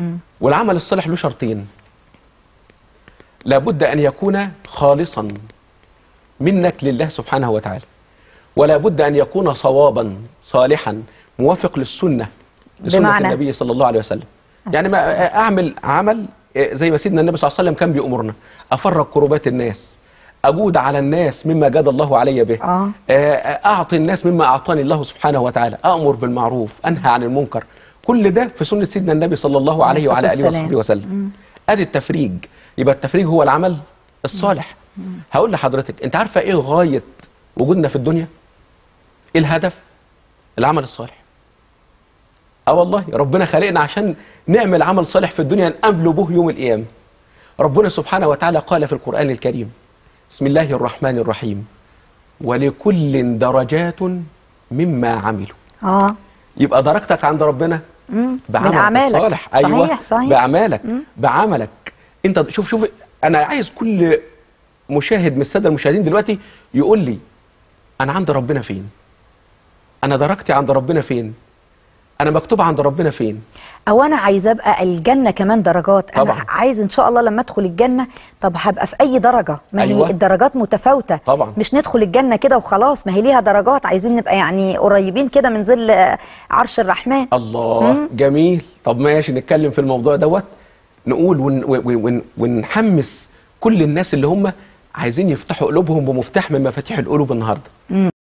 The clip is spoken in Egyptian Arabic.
والعمل الصالح له شرطين لابد ان يكون خالصا منك لله سبحانه وتعالى ولا بد ان يكون صوابا صالحا موافق للسنه لسنه بمعنى؟ النبي صلى الله عليه وسلم عليه يعني ما الصلاة اعمل عمل زي ما سيدنا النبي صلى الله عليه وسلم كان بيأمرنا افرج كربات الناس اجود على الناس مما جاد الله علي به آه. آه، اعطي الناس مما اعطاني الله سبحانه وتعالى امر بالمعروف انهى عن المنكر كل ده في سنه سيدنا النبي صلى الله عليه الصلاة وعلى اله والسلام. وصحبه وسلم ادي التفريج يبقى التفريج هو العمل الصالح هقول لحضرتك انت عارفه ايه غايه وجودنا في الدنيا ايه الهدف العمل الصالح اه والله ربنا خلقنا عشان نعمل عمل صالح في الدنيا نقابله به يوم القيامه ربنا سبحانه وتعالى قال في القرآن الكريم بسم الله الرحمن الرحيم ولكل درجات مما عملوا اه يبقى درجتك عند ربنا مم. بعملك من أعمالك. الصالح صحيح، ايوه صحيح. باعمالك بعملك انت شوف شوف انا عايز كل مشاهد من الساده المشاهدين دلوقتي يقول لي انا عند ربنا فين انا درجتي عند ربنا فين انا مكتوب عند ربنا فين او انا عايزه ابقى الجنه كمان درجات انا طبعاً. عايز ان شاء الله لما ادخل الجنه طب هبقى في اي درجه ما أيوة. هي الدرجات متفاوته طبعاً. مش ندخل الجنه كده وخلاص ما هي ليها درجات عايزين نبقى يعني قريبين كده من ظل آه، عرش الرحمن الله جميل طب ماشي نتكلم في الموضوع دوت نقول ون ون ون ونحمس كل الناس اللي هم عايزين يفتحوا قلوبهم بمفتاح من مفاتيح القلوب النهارده